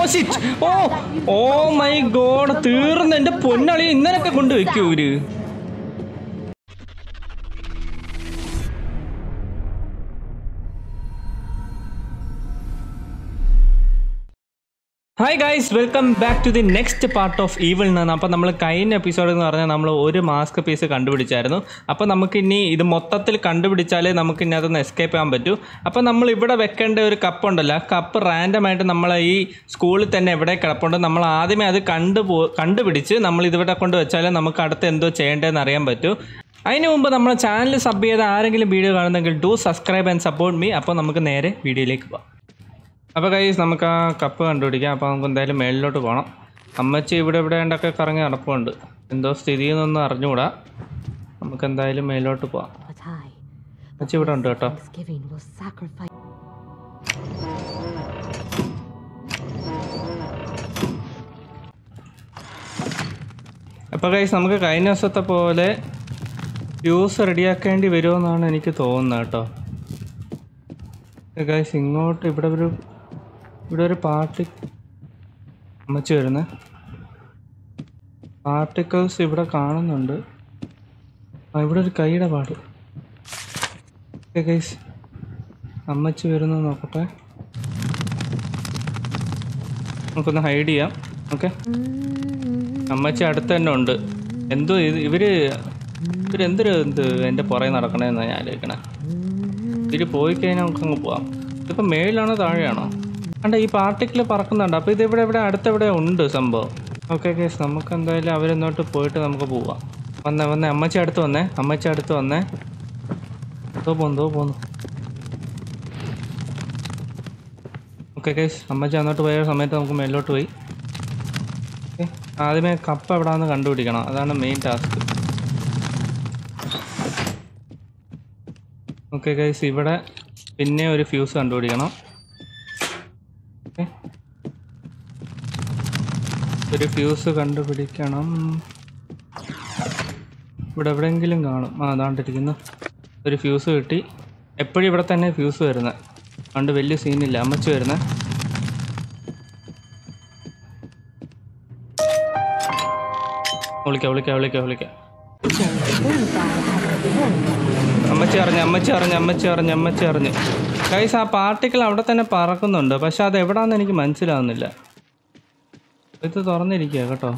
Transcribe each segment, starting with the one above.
shit. Oh oh my God തീർന്ന് എന്റെ പൊന്നളി ഇന്നലൊക്കെ കൊണ്ട് വെക്കൂ ഇവര് hi guys welcome back to the next part of evil എന്നാണ് അപ്പോൾ നമ്മൾ കഴിഞ്ഞ എപ്പിസോഡ് എന്ന് പറഞ്ഞാൽ നമ്മൾ ഒരു മാസ്ക് പീസ് കണ്ടുപിടിച്ചായിരുന്നു അപ്പോൾ നമുക്ക് ഇനി ഇത് മൊത്തത്തിൽ കണ്ടുപിടിച്ചാലേ നമുക്ക് ഇനി അതൊന്ന് എസ്കേപ്പ് ചെയ്യാൻ പറ്റൂ അപ്പോൾ നമ്മൾ ഇവിടെ വെക്കേണ്ട ഒരു കപ്പ് ഉണ്ടല്ലോ ആ കപ്പ് റാൻഡമായിട്ട് നമ്മൾ ഈ സ്കൂളിൽ തന്നെ എവിടെ കിടപ്പുണ്ട് നമ്മൾ ആദ്യമേ അത് കണ്ടു പോ കണ്ടുപിടിച്ച് നമ്മൾ ഇതിവിടെ കൊണ്ട് വെച്ചാലേ നമുക്ക് അടുത്ത് എന്തോ ചെയ്യേണ്ടതെന്ന് അറിയാൻ പറ്റൂ അതിന് മുമ്പ് നമ്മൾ ചാനൽ സബ് ചെയ്ത ആരെങ്കിലും വീഡിയോ കാണുന്നെങ്കിൽ do subscribe and support me അപ്പോൾ നമുക്ക് നേരെ വീഡിയോയിലേക്ക് പോകാം അപ്പോൾ കൈസ് നമുക്ക് ആ കപ്പ് കണ്ടുപിടിക്കാം അപ്പോൾ നമുക്ക് എന്തായാലും മേളിലോട്ട് പോകണം അമ്മച്ചി ഇവിടെ ഇവിടെ ഉണ്ടൊക്കെ കറങ്ങി നടപ്പുണ്ട് എന്തോ സ്ഥിതി എന്നൊന്നും അറിഞ്ഞുകൂടാ നമുക്ക് എന്തായാലും മേലോട്ട് പോവാം But I, അമ്മച്ചി ഇവിടെ ഉണ്ട് കേട്ടോ Thanksgiving, will sacrifice. അപ്പോൾ കൈസ് നമുക്ക് കഴിഞ്ഞ ദിവസത്തെ പോലെ ഫ്യൂസ് റെഡിയാക്കേണ്ടി വരുമെന്നാണ് എനിക്ക് തോന്നുന്നത് കേട്ടോ ഗൈസ് ഇങ്ങോട്ട് ഇവിടെ ഒരു ഇവിടെ ഒരു പാർട്ടി അമ്മച്ചി വരുന്നത് പാർട്ടിക്കിൾസ് ഇവിടെ കാണുന്നുണ്ട് ആ ഇവിടെ ഒരു കൈയുടെ പാട് ഓക്കെ ഗൈസ് അമ്മച്ചി വരുന്നത് നോക്കട്ടെ നമുക്കൊന്ന് ഹൈഡ് ചെയ്യാം ഓക്കെ അമ്മച്ചി അടുത്ത് തന്നെ ഉണ്ട് എന്തോ ഇത് ഇവര് ഇവരെന്തൊരു എന്ത് എൻ്റെ പുറകെ നടക്കണേന്നാണ് ഞാൻ ആലോചിക്കണേ ഇതിൽ പോയി കഴിഞ്ഞാൽ നമുക്ക് അങ്ങ് പോവാം ഇതിപ്പോൾ മേളിലാണോ താഴെയാണോ അണ്ട ഈ പാർട്ടിക്കിൾ പറക്കുന്നുണ്ട് അപ്പോൾ ഇത് ഇവിടെ ഇവിടെ അടുത്തെവിടെ ഉണ്ട് സംഭവം ഓക്കെ കേസ് നമുക്ക് എന്തായാലും അവരെന്നോട്ട് പോയിട്ട് നമുക്ക് പോവാം വന്നേ വന്നേ അമ്മച്ചി അടുത്ത് വന്നേ അമ്മച്ചി അടുത്ത് വന്നേ എന്തോ പോന്നു എന്തോ പോന്നു ഓക്കെ കേസ് അമ്മച്ചി അങ്ങോട്ട് പോയ സമയത്ത് നമുക്ക് മേലോട്ട് പോയി ഓക്കെ ആദ്യമേ കപ്പ് എവിടാന്ന് കണ്ടുപിടിക്കണം അതാണ് മെയിൻ ടാസ്ക് ഓക്കെ ഗൈസ് ഇവിടെ പിന്നെ ഒരു ഫ്യൂസ് കണ്ടുപിടിക്കണം ഓക്കെ ഒരു ഫ്യൂസ് കണ്ടുപിടിക്കണം ഇവിടെ എവിടെയെങ്കിലും കാണും ആ അതാണ്ടിരിക്കുന്നു ഒരു ഫ്യൂസ് കിട്ടി എപ്പോഴും ഇവിടെ തന്നെ ഫ്യൂസ് വരുന്നത് അതുകൊണ്ട് വലിയ സീനില്ല അമ്മച്ച് വരുന്നത് വിളിക്കാം വിളിക്കാം വിളിക്കാം വിളിക്കാം അമ്മച്ചി അറിഞ്ഞ് അമ്മച്ചി അറിഞ്ഞ് അമ്മച്ചി അറിഞ്ഞ് അമ്മച്ചി അറിഞ്ഞ് ഗൈസ് ആ പാർട്ടിക്കിൾ അവിടെ തന്നെ പറക്കുന്നുണ്ട് പക്ഷെ അത് എവിടാന്ന് എനിക്ക് മനസ്സിലാവുന്നില്ല ഇത് തുറന്നിരിക്കുക കേട്ടോ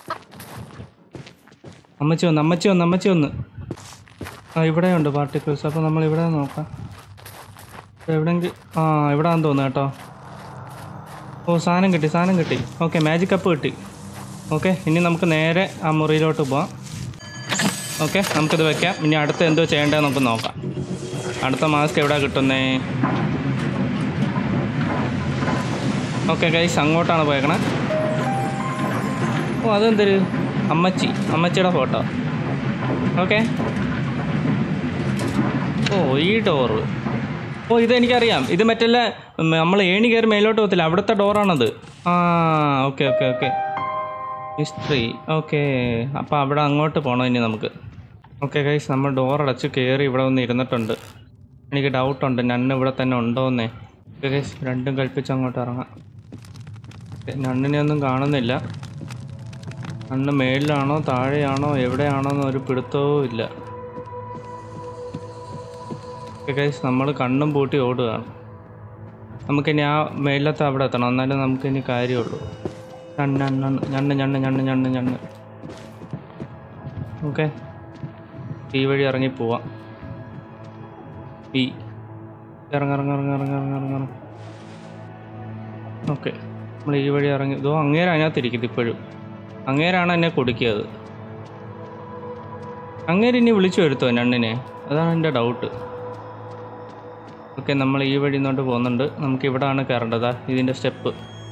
അമ്മച്ചി വന്ന് അമ്മച്ചി വന്ന് അമ്മച്ചി വന്ന് ആ ഇവിടെയുണ്ട് പാർട്ടിക്കിൾസ് അപ്പോൾ നമ്മൾ ഇവിടെ നോക്കാം എവിടെയെങ്കിലും ആ ഇവിടാന്ന് തോന്നുന്നു കേട്ടോ ഓ സാധനം കിട്ടി സാധനം കിട്ടി ഓക്കെ മാജിക് കപ്പ് കിട്ടി ഓക്കെ ഇനി നമുക്ക് നേരെ ആ മുറിയിലോട്ട് പോവാം ഓക്കെ നമുക്കിത് വെക്കാം ഇനി അടുത്ത എന്തോ ചെയ്യേണ്ടത് നമുക്ക് നോക്കാം അടുത്ത മാസ്ക് എവിടെ കിട്ടുന്നേ ഓക്കെ ഗൈസ് അങ്ങോട്ടാണ് പോയേക്കണേ ഓ അതെന്തൊരു അമ്മച്ചി അമ്മച്ചിയുടെ ഫോട്ടോ ഓക്കെ ഓ ഈ ഡോറ് ഓ ഇത് എനിക്കറിയാം ഇത് മറ്റല്ല നമ്മൾ ഏണി കയറി മേലോട്ട് പോകത്തില്ല അവിടുത്തെ ഡോറാണത് ആ okay okay okay history okay അപ്പോൾ അവിടെ അങ്ങോട്ട് പോകണം ഇനി നമുക്ക് ഓക്കെ ഗൈസ് നമ്മൾ ഡോർ അടച്ച് കയറി ഇവിടെ ഒന്ന് ഇരുന്നിട്ടുണ്ട് എനിക്ക് ഡൗട്ടുണ്ട് നണ്ണ് ഇവിടെ തന്നെ ഉണ്ടോന്നേ ഓക്കെ ഗൈസ് രണ്ടും കൽപ്പിച്ച് അങ്ങോട്ട് ഇറങ്ങാം ഓക്കേ, നണ്ണിനെ ഒന്നും കാണുന്നില്ല നണ്ണ് മേളിലാണോ താഴെയാണോ എവിടെയാണോ എന്ന് ഒരു പിടുത്തവും ഇല്ല ഓക്കെ ഗൈസ് നമ്മൾ കണ്ണും പൂട്ടി ഓടുകയാണ് നമുക്കിനി ആ മേളിലത്തെ അവിടെ എത്തണം എന്നാലേ നമുക്കിനി കാര്യമുള്ളൂ ഞണ്ണ് ഞണ്ണ് ഞണ്ണ് ഞണ്ണ് ഞണ്ണ് ഞണ്ണ് ഞണ്ണ് ഓക്കെ ഈ വഴി ഇറങ്ങി പോവാം ഈ ഇറങ്ങ ഇറങ്ങ ഇറങ്ങ ഇറങ്ങ ഇറങ്ങ ഇറങ്ങ ഇറങ്ങ ഓക്കെ നമ്മൾ ഈ വഴി ഇറങ്ങി ഇതോ അങ്ങേര അതിനകത്തിരിക്കുന്നത് ഇപ്പോഴും അങ്ങേരാണ് എന്നെ കൊടുക്കിയത് അങ്ങേര് ഇനി വിളിച്ചു വരുത്തോ ഞണ്ണിനെ അതാണ് എൻ്റെ ഡൗട്ട് ഓക്കെ നമ്മൾ ഈ വഴി ഇങ്ങോട്ട് പോകുന്നുണ്ട് നമുക്ക് ഇവിടാണ് കയറേണ്ടത് ഇതിൻ്റെ സ്റ്റെപ്പ്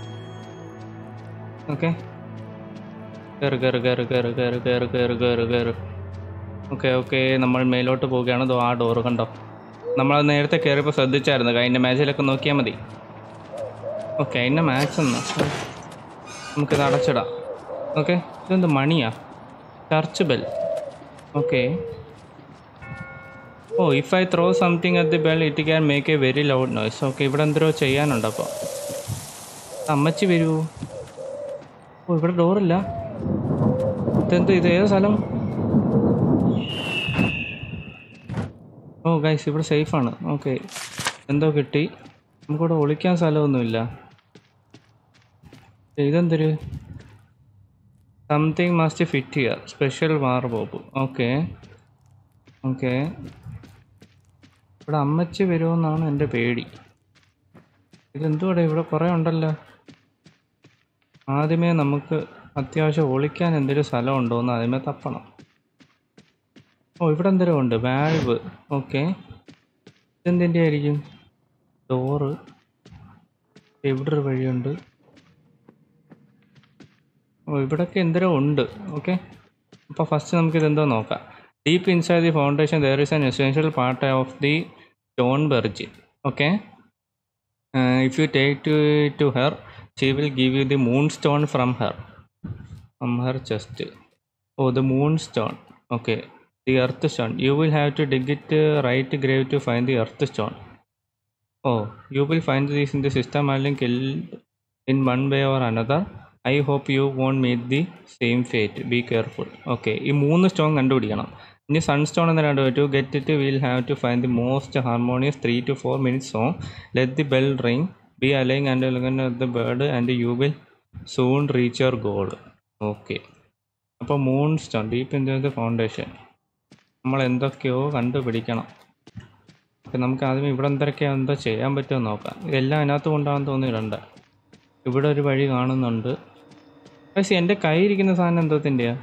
ഓക്കെ കയറ് കയറ് കയറ് കയറ് കയറ് കയറ് കയറ് കയറ് കയറ് ഓക്കെ ഓക്കെ നമ്മൾ മേലോട്ട് പോവുകയാണ് ദോ ആ ഡോറ് കണ്ടോ നമ്മൾ നേരത്തെ കയറിയപ്പോൾ ശ്രദ്ധിച്ചായിരുന്നു കഴിഞ്ഞ മാച്ചിലൊക്കെ നോക്കിയാൽ മതി ഓക്കെ അതിൻ്റെ മാച്ച് എന്നാ നമുക്കിത് അടച്ചിടാം ഓക്കെ ഇതെന്ത് മണിയാ church bell okay oh if I throw something at the bell it can make a very loud noise okay ഇവിടെ എന്തോ ചെയ്യാനുണ്ട് അപ്പോൾ അമ്മച്ചി വരുമോ ഓ ഇവിടെ ഡോറില്ല ഇതെന്ത് ഇത് ഏത് സ്ഥലം ഓ ഗൈസ് ഇവിടെ സേഫാണ് ഓക്കെ എന്തോ കിട്ടി നമുക്കിവിടെ ഒളിക്കാൻ സ്ഥലമൊന്നുമില്ല ഇതെന്തൊരു something must fit here special wardrobe okay okay ഇവിടെ അമ്മച്ചി വരുമെന്നാണ് എൻ്റെ പേടി ഇതെന്തുവാടെ ഇവിടെ കുറേ ഉണ്ടല്ലോ ആദ്യമേ നമുക്ക് അത്യാവശ്യം ഒളിക്കാൻ എന്തെങ്കിലും സ്ഥലം ഉണ്ടോ എന്ന് ആദ്യമേ തപ്പണം ഓ ഇവിടെ എന്തെങ്കിലും ഉണ്ട് വാൽവ് ഓക്കെ ഇതെന്തിൻ്റെ ആയിരിക്കും ഡോറ് ഇവിടെ ഒരു വഴിയുണ്ട് ഓ ഇവിടൊക്കെ എന്തോ ഉണ്ട് ഓക്കെ അപ്പോൾ ഫസ്റ്റ് നമുക്കിത് എന്തോ നോക്കാം deep inside the foundation there is an essential part of the stone bridge okay if you take to to her she will give you the moon stone from her from her chest oh the moon stone okay the earth stone you will have to dig it right grave to find the earth stone oh you will find these in the system അല്ലെങ്കിൽ kill in one way or another I hope you won't meet the same fate be careful okay ഈ മൂന്ന് stone കണ്ടുപിടിക്കണം ഇനി sunstone എന്ന് രണ്ട് to get it will have to find the most harmonious three to four minutes song let the bell ring be along and the bird and you will soon reach your goal okay അപ്പോൾ moon stone deep in the foundation നമ്മൾ എന്തൊക്കെയോ കണ്ടുപിടിക്കണം okay നമുക്ക് ആദ്യം ഇവിടെ എന്തൊക്കെയാണ് എന്തോ ചെയ്യാൻ പറ്റുമോ നോക്കാം ഇതെല്ലാം അതിനകത്ത് കൊണ്ടാകാൻ തോന്നിയിട്ടുണ്ട് ഇവിടെ ഒരു വഴി കാണുന്നുണ്ട് പക്ഷേ എൻ്റെ കയ്യിരിക്കുന്ന സാധനം എന്തോത്തിൻ്റെയാ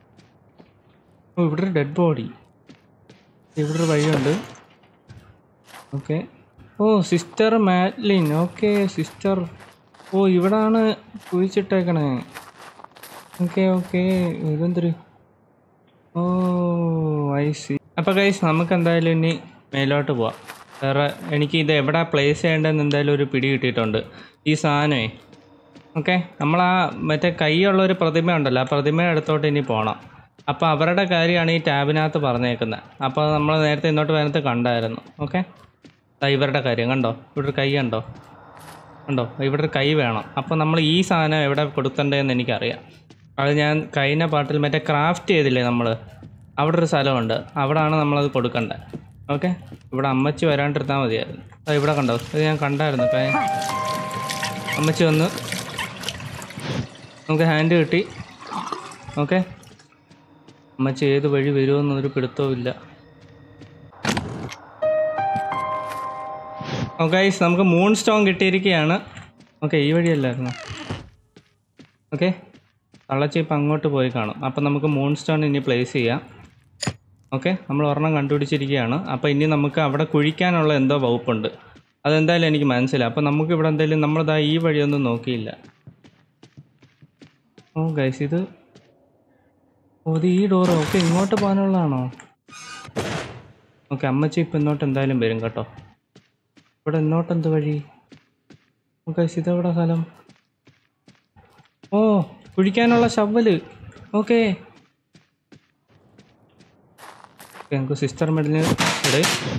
ഓ ഇവിടെ ഒരു ഡെഡ് ബോഡി ഇവിടെ ഒരു വഴിയുണ്ട് ഓക്കെ ഓ സിസ്റ്റർ മാറ്റ്ലിൻ ഓക്കെ സിസ്റ്റർ ഓ ഇവിടാണ് കുഴിച്ചിട്ടേക്കണേ ഓക്കെ ഓക്കെ ഇതെന്തൊരു ഓ ഐ സി അപ്പോൾ ഗൈസ് നമുക്ക് എന്തായാലും ഇനി മേലോട്ട് പോവാം വേറെ എനിക്ക് ഇത് എവിടെ പ്ലേസ് ചെയ്യേണ്ടതെന്ന് എന്തായാലും ഒരു പിടി കിട്ടിയിട്ടുണ്ട് ഈ സാധനമേ ഓക്കെ നമ്മൾ ആ മറ്റേ കൈയുള്ള ഒരു പ്രതിമ ഉണ്ടല്ലോ ആ പ്രതിമയുടെ അടുത്തോട്ട് ഇനി പോകണം അപ്പോൾ അവരുടെ കാര്യമാണ് ഈ ടാബിനകത്ത് പറഞ്ഞേക്കുന്നത് അപ്പോൾ നമ്മൾ നേരത്തെ ഇന്നോട്ട് വരുന്നത് കണ്ടായിരുന്നു ഓക്കെ ഇവരുടെ കാര്യം കണ്ടോ ഇവിടെ ഒരു കൈ കണ്ടോ കണ്ടോ ഇവിടെ ഒരു കൈ വേണം അപ്പോൾ നമ്മൾ ഈ സാധനം എവിടെ കൊടുക്കണ്ടതെന്ന് എനിക്കറിയാം അത് ഞാൻ കഴിഞ്ഞ പാട്ടിൽ മറ്റേ ക്രാഫ്റ്റ് ചെയ്തില്ലേ നമ്മൾ അവിടെ ഒരു സ്ഥലമുണ്ട് അവിടെയാണ് നമ്മളത് കൊടുക്കേണ്ടത് ഓക്കെ ഇവിടെ അമ്മച്ചി വരാണ്ടിരുന്നാൽ മതിയായിരുന്നു അത് ഇവിടെ കണ്ടോ ഇത് ഞാൻ കണ്ടായിരുന്നു കൈ- അമ്മച്ചി വന്ന് നമുക്ക് ഹാൻഡ് കിട്ടി ഓക്കെ അമ്മച്ചി ഏത് വഴി വരുമെന്നൊരു പിടുത്തവും ഇല്ല ഓക്കെ നമുക്ക് മൂൺ സ്റ്റോൺ കിട്ടിയിരിക്കുകയാണ് ഓക്കെ ഈ വഴിയല്ലായിരുന്നു ഓക്കെ തള്ളച്ചി ഇപ്പം അങ്ങോട്ട് പോയി കാണും അപ്പം നമുക്ക് മൂൺ സ്റ്റോൺ ഇനി പ്ലേസ് ചെയ്യാം ഓക്കെ നമ്മൾ ഒരെണ്ണം കണ്ടുപിടിച്ചിരിക്കുകയാണ് അപ്പോൾ ഇനി നമുക്ക് അവിടെ കുഴിക്കാനുള്ള എന്തോ വകുപ്പുണ്ട് അതെന്തായാലും എനിക്ക് മനസ്സിലായി അപ്പോൾ നമുക്ക് ഇവിടെ എന്തായാലും നമ്മളിതാ ഈ വഴിയൊന്നും നോക്കിയില്ല ഓ ഗൈസ് ഇത് ഓ ഇത് ഈ ഡോറ് ഓക്കെ ഇങ്ങോട്ട് പോകാനുള്ളതാണോ ഓക്കെ അമ്മച്ചി ഇപ്പം ഇങ്ങോട്ട് എന്തായാലും വരും കേട്ടോ ഇവിടെ ഇങ്ങോട്ട് എന്ത് വഴി ഓ ഗൈസ് ഇതെവിടെ സ്ഥലം ഓ കുഴിക്കാനുള്ള ശവല് ഓക്കെ നമുക്ക് സിസ്റ്റർ മെഡിന് ഇവിടെ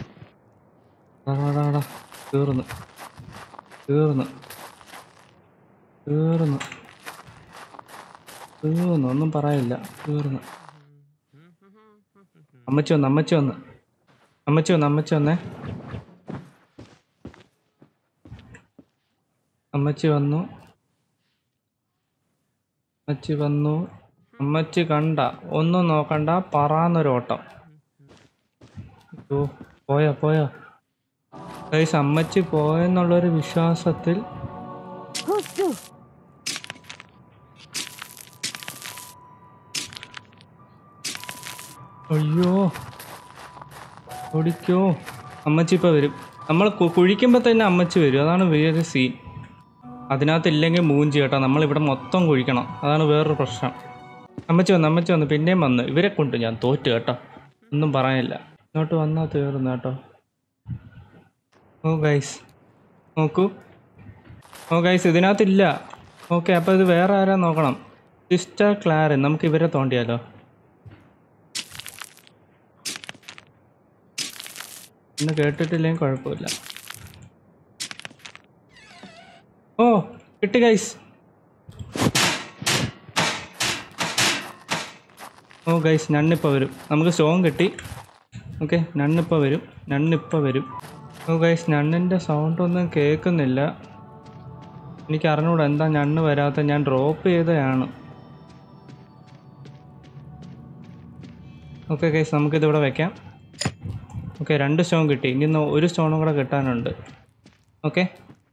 തീർന്നു തീർന്നു തീർന്നു തീർന്നു ഒന്നും പറയില്ല തീർന്നു അമ്മച്ചി വന്ന് അമ്മച്ചി വന്ന് അമ്മച്ചി വന്ന് അമ്മച്ചി വന്നേ അമ്മച്ചി വന്നു അമ്മച്ചി വന്നു അമ്മച്ചി കണ്ട ഒന്നും നോക്കണ്ട പറാന്നൊരോട്ടം ഓ പോയോ പോയോ ഗൈസ് അമ്മച്ചി പോയെന്നുള്ളൊരു വിശ്വാസത്തിൽ അയ്യോ ഓടിക്കോ അമ്മച്ചി ഇപ്പോൾ വരും നമ്മൾ കുഴിക്കുമ്പോൾ തന്നെ അമ്മച്ചി വരും അതാണ് വേറൊരു സീൻ അതിനകത്ത് ഇല്ലെങ്കിൽ മൂഞ്ചി കേട്ടോ നമ്മളിവിടെ മൊത്തം കുഴിക്കണം അതാണ് വേറൊരു പ്രശ്നം അമ്മച്ചി വന്നു അമ്മച്ചി വന്നു പിന്നെയും വന്ന് ഇവരെ കൊണ്ട് ഞാൻ തോറ്റു കേട്ടോ ഒന്നും പറയാനില്ല ഇങ്ങോട്ട് വന്നാൽ തീർന്നു കേട്ടോ ഓ ഗൈസ് നോക്കൂ ഓ ഗൈസ് ഇതിനകത്തില്ല ഓക്കെ അപ്പോൾ ഇത് വേറെ ആരാ നോക്കണം സിസ്റ്റർ ക്ലാരൻ നമുക്ക് ഇവരെ തോണ്ടിയാലോ ഇന്ന് കേട്ടിട്ടില്ലെങ്കിൽ കുഴപ്പമില്ല ഓ കിട്ടി ഗൈസ് ഓ ഗൈസ് നണ്ണിപ്പോൾ വരും നമുക്ക് സ്റ്റോൺ കിട്ടി ഓക്കെ നണ്ണിപ്പോൾ വരും നണ്ണിപ്പോൾ വരും ഓ ഗൈസ് നണ്ണിൻ്റെ സൗണ്ട് ഒന്നും കേൾക്കുന്നില്ല എനിക്ക് അറിഞ്ഞൂടാ എന്താ ഞണ്ണ് വരാത്ത ഞാൻ ഡ്രോപ്പ് ചെയ്തതാണ് ഓക്കെ ഗൈസ് നമുക്കിതിവിടെ വെക്കാം ഓക്കെ രണ്ട് സ്റ്റോൺ കിട്ടി ഇനി ഒന്ന് ഒരു സ്റ്റോണും കൂടെ കിട്ടാനുണ്ട് ഓക്കെ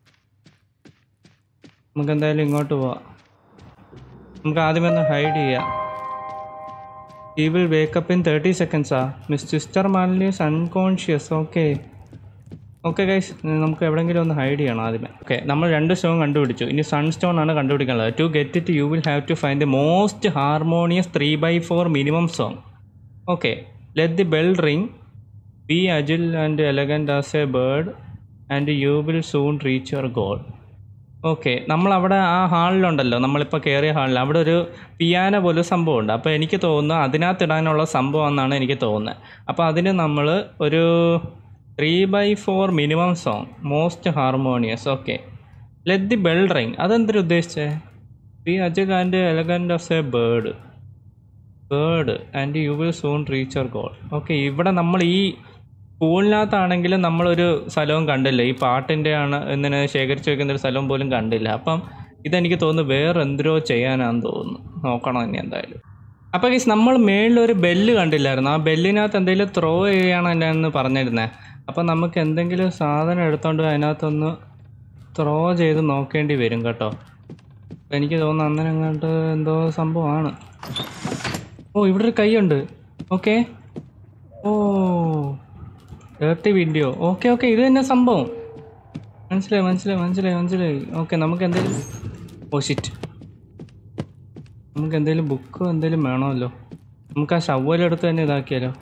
നമുക്ക് എന്തായാലും ഇങ്ങോട്ട് പോവാം നമുക്ക് ആദ്യമേ ഒന്ന് ഹൈഡ് ചെയ്യാം he will wake up in thirty സെക്കൻഡ്സാ miss sister Malini is unconscious okay okay guys നമുക്ക് എവിടെയെങ്കിലും ഒന്ന് ഹൈഡ് ചെയ്യണം ആദ്യമേ ഓക്കെ നമ്മൾ രണ്ട് സ്റ്റോൺ കണ്ടുപിടിച്ചു ഇനി സൺ സ്റ്റോൺ ആണ് കണ്ടുപിടിക്കാനുള്ളത് to get it you will have to find the most harmonious three by four minimum song okay let the bell ring be agile and elegant as a bird and you will soon reach your goal okay നമ്മളവിടെ ആ ഹാളിലുണ്ടല്ലോ നമ്മളിപ്പോൾ കയറിയ ഹാളിൽ അവിടെ ഒരു piano പോലെ സംഭവമുണ്ട് അപ്പോൾ എനിക്ക് തോന്നുന്നു അതിനകത്തിടാനുള്ള സംഭവം എനിക്ക് തോന്നുന്നത് അപ്പോൾ അതിന് നമ്മൾ ഒരു three by four minimum song most harmonious okay let the bell ring അതെന്തൊരു ഉദ്ദേശിച്ചേ be agile and elegant of a bird bird and you will soon reach your goal okay ഇവിടെ നമ്മൾ ഈ സ്കൂളിനകത്താണെങ്കിലും നമ്മളൊരു സ്ഥലവും കണ്ടില്ല ഈ പാട്ടിൻ്റെ ആണ് ഇങ്ങനെ ശേഖരിച്ച് വെക്കുന്ന ഒരു സ്ഥലവും പോലും കണ്ടില്ല അപ്പം ഇതെനിക്ക് തോന്നുന്നു വേറെ എന്തോ ചെയ്യാനാന്ന് തോന്നുന്നു നോക്കണം ഇനി എന്തായാലും അപ്പോൾ ഗീസ് നമ്മൾ മേളിലൊരു ബെല്ല് കണ്ടില്ലായിരുന്നു ആ ബെല്ലിനകത്ത് എന്തെങ്കിലും ത്രോ ചെയ്യണമെന്ന് പറഞ്ഞിരുന്നേ അപ്പം നമുക്ക് എന്തെങ്കിലും സാധനം എടുത്തോണ്ട് അതിനകത്തൊന്ന് ത്രോ ചെയ്ത് നോക്കേണ്ടി വരും കേട്ടോ അപ്പം എനിക്ക് തോന്നുന്നു അന്നേരം അങ്ങോട്ട് എന്തോ സംഭവമാണ് ഓ ഇവിടെ ഒരു കൈയുണ്ട് ഓക്കെ ഓ ഡേർട്ടി വീഡിയോ ഓക്കെ ഓക്കെ ഇത് തന്നെ സംഭവം മനസ്സിലായി മനസ്സിലായി മനസ്സിലായി മനസ്സിലായി ഓക്കെ നമുക്ക് എന്തെങ്കിലും ഓ ഷിറ്റ് നമുക്ക് എന്തെങ്കിലും ബുക്കോ എന്തെങ്കിലും വേണമല്ലോ നമുക്ക് ആ ഷവ്വലെടുത്ത് തന്നെ ഇതാക്കിയാലോ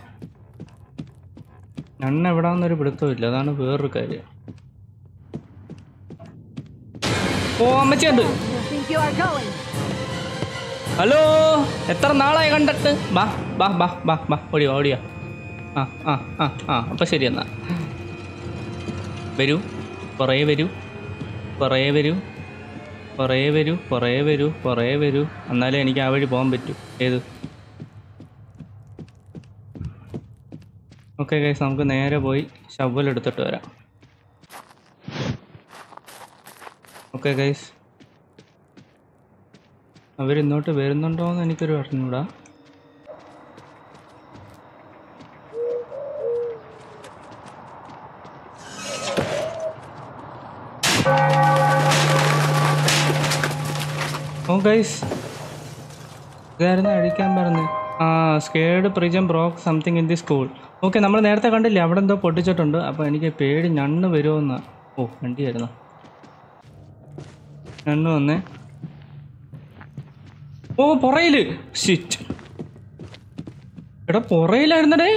എണ്ണ എവിടാന്നൊരു പിടുത്തമില്ല അതാണ് വേറൊരു കാര്യം ഓ അമ്മച്ചിയുണ്ട് You think you are going? Hello എത്ര നാളായി കണ്ടിട്ട് ബാ ബാ ബാ ബാ ബാ ഓടിയോ ഓടിയോ ആ ആ ആ ആ അപ്പം ശരി എന്നാ വരൂ കുറേ വരൂ കുറേ വരൂ കുറേ വരൂ കുറേ വരൂ കുറേ വരൂ എന്നാലേ എനിക്ക് ആ വഴി പോകാൻ പറ്റൂ ഏത് ഓക്കെ ഗൈസ് നമുക്ക് നേരെ പോയി ഷവൽ എടുത്തിട്ട് വരാം ഓക്കെ ഗൈസ് അവരിന്നോട്ട് വരുന്നുണ്ടോ എന്ന് എനിക്കൊരു അറിഞ്ഞൂടാ ഓ ഗൈസ് ഇതായിരുന്നു അഴിക്കാൻ പറഞ്ഞത് ആ scared prism broke something in the school okay നമ്മൾ നേരത്തെ കണ്ടില്ലേ അവിടെ എന്തോ പൊട്ടിച്ചിട്ടുണ്ട് അപ്പോൾ എനിക്ക് പേടി ഞണ്ണ് വരുമെന്ന് ഓ വണ്ടിയായിരുന്നു ഞണ്ണ് വന്നേ ഓ പുറയില് ഷിറ്റ് എടാ പുറയിലായിരുന്നടേ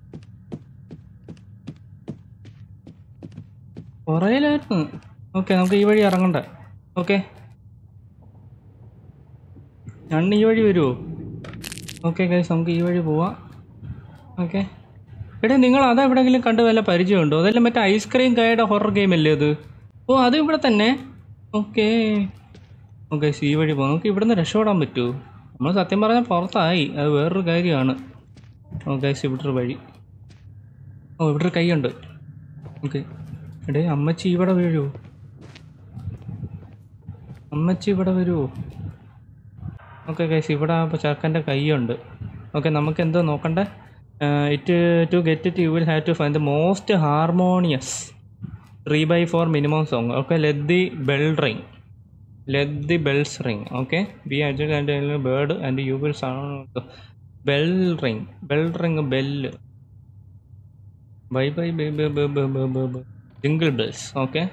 പുറയിലായിരുന്നു ഓക്കെ നമുക്ക് ഈ വഴി ഇറങ്ങണ്ട ഓക്കെ ഞണ്ണ് ഈ വഴി വരുമോ ഓക്കെ ഗൈസ് നമുക്ക് ഈ വഴി പോവാം ഓക്കെ എടാ നിങ്ങൾ അത് എവിടെയെങ്കിലും കണ്ട് വല്ല പരിചയമുണ്ടോ അതല്ല മറ്റേ ഐസ്ക്രീം കായുടെ ഹൊറർ ഗെയിം അല്ലേ അത് ഓ അത് ഇവിടെ തന്നെ ഓക്കേ ഓക്കെ ഈ വഴി പോകാം നമുക്ക് ഇവിടുന്ന് രക്ഷപ്പെടാൻ പറ്റുമോ നമ്മൾ സത്യം പറഞ്ഞാൽ പുറത്തായി അത് വേറൊരു കാര്യമാണ് ഓക്കെ ഇവിടെ ഒരു വഴി ഓ ഇവിടെ ഒരു കൈയുണ്ട് ഓക്കെ എടേ അമ്മച്ചി ഇവിടെ വീഴുമോ അമ്മച്ചി ഇവിടെ വരുമോ ഓക്കെ ഗൈസ് ഇവിടെ അപ്പോൾ ചെറുക്കൻ്റെ കൈയുണ്ട് ഓക്കെ നമുക്ക് എന്തോ നോക്കണ്ടേ it to get it you will have to find the most harmonious three by four minimum song okay let the bell ring let the bells ring okay be agile and bird and you will sound bell ring bell ring bell bye bye bye bye bye bye bye bye bye jingle bells okay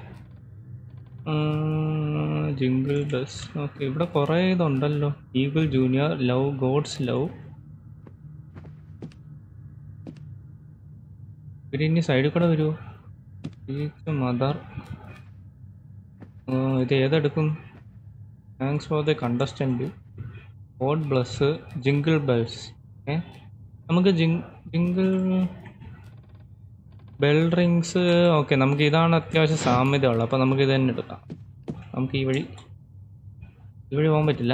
jingle bells okay ഇവിടെ കുറേ ഇതുണ്ടല്ലോ eagle junior love God's love ഇവര് ഇനി സൈഡിൽ കൂടെ വരുമോ mother ഇത് ഏതെടുക്കും thanks for the contestant God bless jingle bells ഏ നമുക്ക് ജിങ് ജിങ്കിൾ ബെൽ റിങ്സ് ഓക്കെ നമുക്ക് ഇതാണ് അത്യാവശ്യം സാമ്യത ഉള്ളത് അപ്പോൾ നമുക്ക് ഇത് തന്നെ എടുക്കാം നമുക്ക് ഈ വഴി ഇതുവഴി പോകാൻ പറ്റില്ല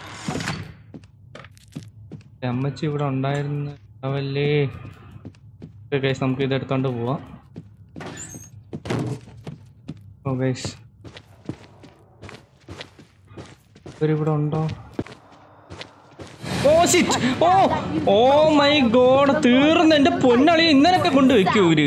അമ്മച്ചി ഇവിടെ ഉണ്ടായിരുന്ന അവല്ലേ ഗൈസ് നമുക്ക് ഇത് എടുത്തോണ്ട് പോവാം ഓ ഗൈസ് ഇവരിവിടെ ഉണ്ടോ ഓ സിറ്റ് ഓ ഓ മൈ ഗോഡ് തീർന്ന് എന്റെ പൊന്നളിയെ ഇന്നലൊക്കെ കൊണ്ട് വെക്കൂ ഇവര്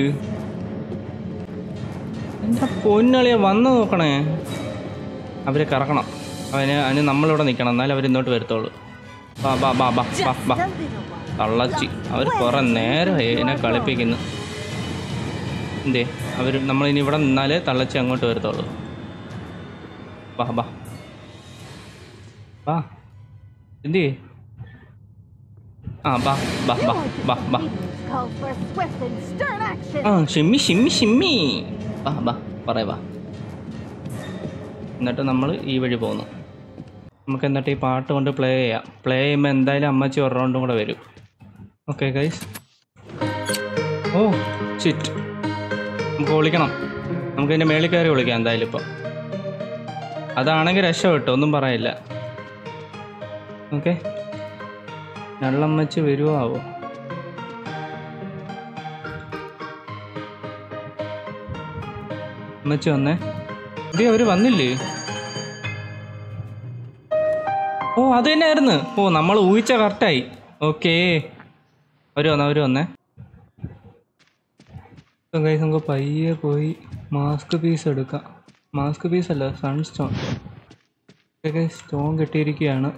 എന്റെ പൊന്നളിയെ വന്ന് നോക്കണേ അവര് കറക്കണം അവന് അതിന് നമ്മളിവിടെ നിൽക്കണം എന്നാലും അവർ ഇന്നോട്ട് വരത്തുള്ളൂ ബാ ബാ ബാ ബാ ബാ ബാ തള്ളച്ചി അവർ കുറെ നേരമായി എന്നെ കളിപ്പിക്കുന്നു എന്തേ അവർ നമ്മളിനി ഇവിടെ നിന്നാലേ തള്ളച്ചി അങ്ങോട്ട് വരത്തുള്ളൂ ബാ ബാ ബാ എന്തേ ആ ബാ ബാ ബാ ബാ ബാ Call for swift and stern action. ആ ഷിമ്മി ഷിമ്മി ഷിമ്മി ബാ ബാ പറയാ ബാ എന്നിട്ട് നമ്മൾ ഈ വഴി പോകുന്നു നമുക്ക് എന്നിട്ട് ഈ പാട്ട് കൊണ്ട് പ്ലേ ചെയ്യാം പ്ലേ ചെയ്യുമ്പോൾ എന്തായാലും അമ്മച്ചി ഒരു റൗണ്ടും കൂടെ വരും ഓക്കെ ഗൈസ് ഓ ചിറ്റ് നമുക്ക് വിളിക്കണം നമുക്ക് ഇതിൻ്റെ മേളിൽ കയറി വിളിക്കാം എന്തായാലും ഇപ്പം അതാണെങ്കിൽ രക്ഷപ്പെട്ടു ഒന്നും പറയില്ല ഓക്കെ ഞള്ളമ്മച്ചി വരുമോ ആവോ അമ്മച്ചി വന്നേ ഇതേ അവര് വന്നില്ലേ ഓ അത് തന്നെയായിരുന്നു ഓ നമ്മൾ ഊഹിച്ച കറക്റ്റായി ഓക്കേ അവര് വന്നേ അവര് വന്നേ ഗൈസ് നമുക്ക് പയ്യെ പോയി മാസ്ക് പീസ് എടുക്കാം മാസ്ക് പീസ് അല്ല സൺ സ്റ്റോൺ സ്റ്റോൺ കെട്ടിയിരിക്കുകയാണ്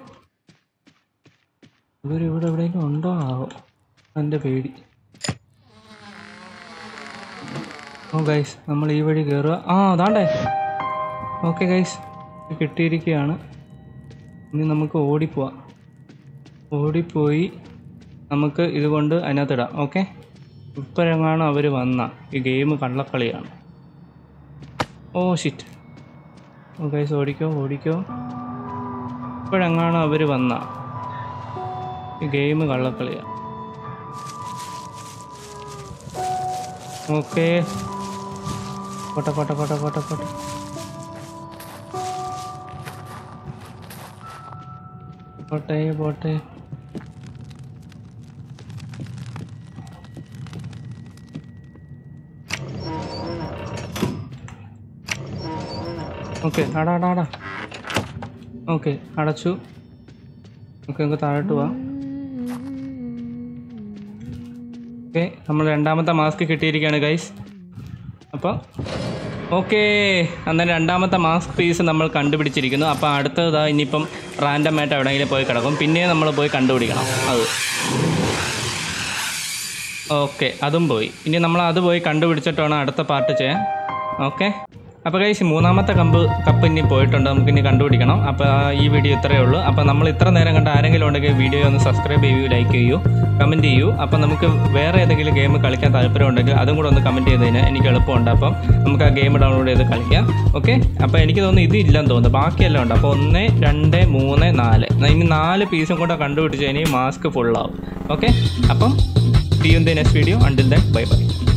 ഇവരിവിടെ എവിടെയെങ്കിലും ഉണ്ടോ ആവോ എൻ്റെ പേടി ഓ ഗൈസ് നമ്മൾ ഈ വഴി കയറുക ആ അതാണ്ടേ ഓക്കെ ഗൈസ് കിട്ടിയിരിക്കുകയാണ് ഇനി നമുക്ക് ഓടിപ്പോവാം ഓടിപ്പോയി നമുക്ക് ഇതുകൊണ്ട് അതിനകത്തിടാം ഓക്കെ ഇപ്പോഴെങ്ങാണ് അവർ വന്ന ഈ ഗെയിം കള്ളക്കളിയാണ് ഓ ഷിറ്റ് ഓ ഗൈസ് ഓടിക്കോ ഓടിക്കോ ഇപ്പോഴെങ്ങാണ് അവർ വന്ന ഈ ഗെയിം കള്ളക്കളിയാണ് ഓക്കേ പോട്ടെ പോട്ടെ പോട്ടെ പോട്ടെ പോട്ടെ പോട്ടെ പോട്ടെ ഓക്കെ അടാ അടാ അടാ ഓക്കെ അടച്ചു ഓക്കെ നമുക്ക് താഴോട്ട് പോവാം ഓക്കെ നമ്മൾ രണ്ടാമത്തെ മാസ്ക് കിട്ടിയിരിക്കുകയാണ് ഗൈസ് അപ്പോൾ ഓക്കെ അന്നേരം രണ്ടാമത്തെ മാസ്ക് പീസ് നമ്മൾ കണ്ടുപിടിച്ചിരിക്കുന്നു അപ്പോൾ അടുത്തതാ ഇനിയിപ്പം റാൻഡമായിട്ട് എവിടെയെങ്കിലും പോയി കിടക്കും പിന്നെ നമ്മൾ പോയി കണ്ടുപിടിക്കണം അത് ഓക്കെ അതും പോയി ഇനി നമ്മൾ അത് പോയി കണ്ടുപിടിച്ചിട്ട് വേണം അടുത്ത പാർട്ട് ചെയ്യാൻ ഓക്കെ അപ്പോൾ കൈസ് മൂന്നാമത്തെ കമ്പ് കപ്പ് ഇനി പോയിട്ടുണ്ട് നമുക്ക് ഇനി കണ്ടുപിടിക്കണം അപ്പോൾ ഈ വീഡിയോ ഇത്രയേ ഉള്ളൂ അപ്പോൾ നമ്മൾ ഇത്ര നേരം കണ്ട ആരെങ്കിലും ഉണ്ടെങ്കിൽ വീഡിയോ ഒന്ന് സബ്സ്ക്രൈബ് ചെയ്യൂ ലൈക്ക് ചെയ്യൂ കമൻറ്റ് ചെയ്യൂ അപ്പോൾ നമുക്ക് വേറെ ഏതെങ്കിലും ഗെയിം കളിക്കാൻ താല്പര്യം ഉണ്ടെങ്കിൽ അതും കൂടെ ഒന്ന് കമൻറ്റ് ചെയ്തതിന് എനിക്ക് എളുപ്പമുണ്ട് അപ്പം നമുക്ക് ആ ഗെയിം ഡൗൺലോഡ് ചെയ്ത് കളിക്കാം ഓക്കെ അപ്പോൾ എനിക്ക് തോന്നുന്നു ഇത് ഇല്ലെന്ന് തോന്നുന്നു ബാക്കിയെല്ലാം ഉണ്ട് അപ്പോൾ ഒന്ന് രണ്ട് മൂന്ന് നാല് ഇനി നാല് പീസും കൂടെ കണ്ടുപിടിച്ച് ഇനി മാസ്ക് ഫുള്ളാവും ഓക്കെ അപ്പം See you in the next video. Until then, bye bye.